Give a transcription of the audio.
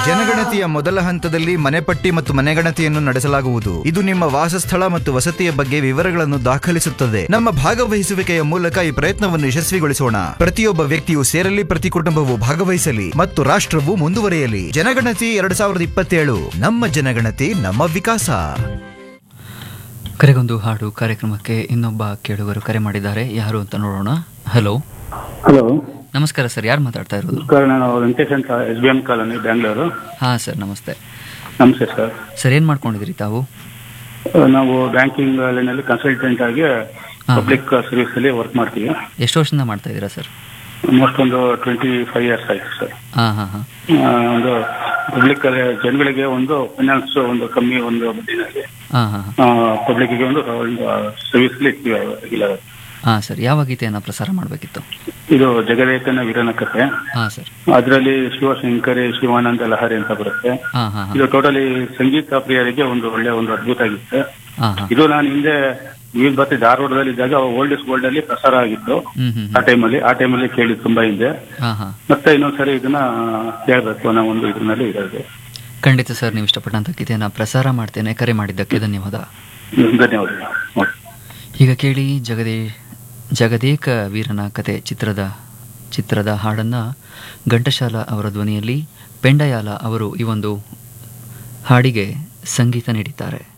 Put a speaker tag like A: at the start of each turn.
A: ಜನಗಣತಿಯ ಮೊದಲ ಹಂತದಲ್ಲಿ ಮನೆಪಟ್ಟಿ ಮತ್ತು ಮನೆಗಣತಿಯನ್ನು ನಡೆಸಲಾಗುವುದು ಇದು ನಿಮ್ಮ ವಾಸಸ್ಥಳ ಮತ್ತು ವಸತಿಯ ಬಗ್ಗೆ ವಿವರಗಳನ್ನು ದಾಖಲಿಸುತ್ತದೆ ನಮ್ಮ ಭಾಗವಹಿಸುವಿಕೆಯ ಮೂಲಕ ಈ ಪ್ರಯತ್ನವನ್ನು ಯಶಸ್ವಿಗೊಳಿಸೋಣ ಪ್ರತಿಯೊಬ್ಬ ವ್ಯಕ್ತಿಯು ಸೇರಲಿ ಪ್ರತಿ ಕುಟುಂಬವು ಭಾಗವಹಿಸಲಿ ಮತ್ತು ರಾಷ್ಟ್ರವು ಮುಂದುವರಿಯಲಿ ಜನಗಣತಿ ಎರಡ್ ಸಾವಿರದ ಇಪ್ಪತ್ತೇಳು ನಮ್ಮ ಜನಗಣತಿ ನಮ್ಮ ವಿಕಾಸ
B: ಕರೆಗೊಂದು ಹಾಡು ಕಾರ್ಯಕ್ರಮಕ್ಕೆ ಇನ್ನೊಬ್ಬ ಕೇಳುಗರು ಕರೆ ಮಾಡಿದ್ದಾರೆ ಯಾರು ಅಂತ ನೋಡೋಣ ಹಲೋ
C: ಹಲೋ
B: ನಮಸ್ಕಾರ ಸರ್ ಯಾರು ಮಾತಾಡ್ತಾ ಇರೋದು
C: ನಮಸ್ಕಾರ ನಾನು ವೆಂಕಟೇಶ್ ಅಂತ S B M colony Bangalore
B: ಹಾಂ ಸರ್ ನಮಸ್ತೆ
C: ನಮಸ್ತೆ ಸರ್
B: ಸರ್ ಏನು ಮಾಡ್ಕೊಂಡಿದ್ದೀರಿ ತಾವು
C: ಅಹ್, ನಾವು ಬ್ಯಾಂಕಿಂಗ್ ಲೈನಲ್ಲಿ ಕನ್ಸಲ್ಟೆಂಟ್ ಆಗಿ
B: ಹಾ.
C: ಪಬ್ಲಿಕ್ ಸರ್ವಿಸ್ ಅಲ್ಲಿ ವರ್ಕ್ ಮಾಡ್ತೀವಿ
B: ಎಷ್ಟು ವರ್ಷದಿಂದ ಮಾಡ್ತಾ ಇದ್ದೀರಾ ಸರ್
C: ಆಲ್ಮೋಸ್ಟ್ ಒಂದು ಟ್ವೆಂಟಿ ಫೈವ್ ಇಯರ್ಸ್ ಆಯ್ತು ಸರ್
B: ಹಾಂ ಹಾಂ ಹಾಂ
C: ಅಹ್, ಒಂದು ಪಬ್ಲಿಕ್ ಜನಗಳಿಗೆ ಒಂದು ಫೈನಾನ್ಸ್ ಒಂದು ಕಮ್ಮಿ ಒಂದು ಬಡ್ಡಿನಲ್ಲಿ
B: ಹಾಂ ಹಾಂ ಹಾಂ
C: ಪಬ್ಲಿಕ್ಗೆ ಒಂದು ಒಂದು ಸರ್ವಿಸ್ ಅಲ್ಲಿ ಇರ್ತೀವಿ ರೆಗ್ಯುಲರ್
B: ಹಾಂ ಸರ್ ಯಾವ ಗೀತೆಯನ್ನು ಪ್ರಸಾರ ಮಾಡಬೇಕಿತ್ತು
C: ಇದು ಜಗದೇತನ ವೀರನ ಕಥೆ
B: ಹಾಂ ಸರ್
C: ಅದರಲ್ಲಿ ಶಿವಶಂಕರಿ ಶಿವಾನಂದ ಲಹರಿ ಅಂತ ಬರುತ್ತೆ
B: ಹಾಂ ಹಾಂ ಹಾಂ
C: ಇದು ಟೋಟಲಿ ಸಂಗೀತ ಪ್ರಿಯರಿಗೆ ಒಂದು ಒಳ್ಳೆ ಒಂದು ಅದ್ಭುತ ಆಗಿತ್ತು
B: ಹಾಂ ಹಾಂ
C: ಇದು ನಾನು ಹಿಂದೆ ವಿವಿಧ ಭಾರತಿ ಧಾರವಾಡದಲ್ಲಿ ಇದ್ದಾಗ ಓಲ್ಡ್ ಇಸ್ ಗೋಲ್ಡ್ ಅಲ್ಲಿ ಪ್ರಸಾರ ಆಗಿತ್ತು
B: ಹ್ಞೂ ಹ್ಞೂ
C: ಆ ಟೈಮಲ್ಲಿ ಆ ಟೈಮಲ್ಲಿ ಕೇಳಿ ತುಂಬಾ ಹಿಂದೆ
B: ಹಾಂ ಹಾಂ
C: ಮತ್ತೆ ಇನ್ನೊಂದ್ಸರಿ ಇದನ್ನ ಕೇಳಬೇಕು ಅನ್ನೋ ಒಂದು ಇದ್ರಲ್ಲಿ ಇರೋದು
B: ಖಂಡಿತ ಸರ್ ನೀವು ಇಷ್ಟಪಟ್ಟಂಥ ಗೀತೆಯನ್ನು ಪ್ರಸಾರ ಮಾಡ್ತೇನೆ ಕರೆ ಮಾಡಿದ್ದಕ್ಕೆ ಧನ್ಯವಾದ
C: ಧನ್ಯವಾದಗಳು ಓಕೆ.
B: ಈಗ ಕೇಳಿ ಜಗದೇ ಜಗದೇಕ ವೀರನ ಕತೆ ಚಿತ್ರದ ಚಿತ್ರದ ಹಾಡನ್ನು ಘಂಟಶಾಲ ಅವರ ಧ್ವನಿಯಲ್ಲಿ ಪೆಂಡಯಾಲ ಅವರು ಈ ಒಂದು ಹಾಡಿಗೆ ಸಂಗೀತ ನೀಡಿದ್ದಾರೆ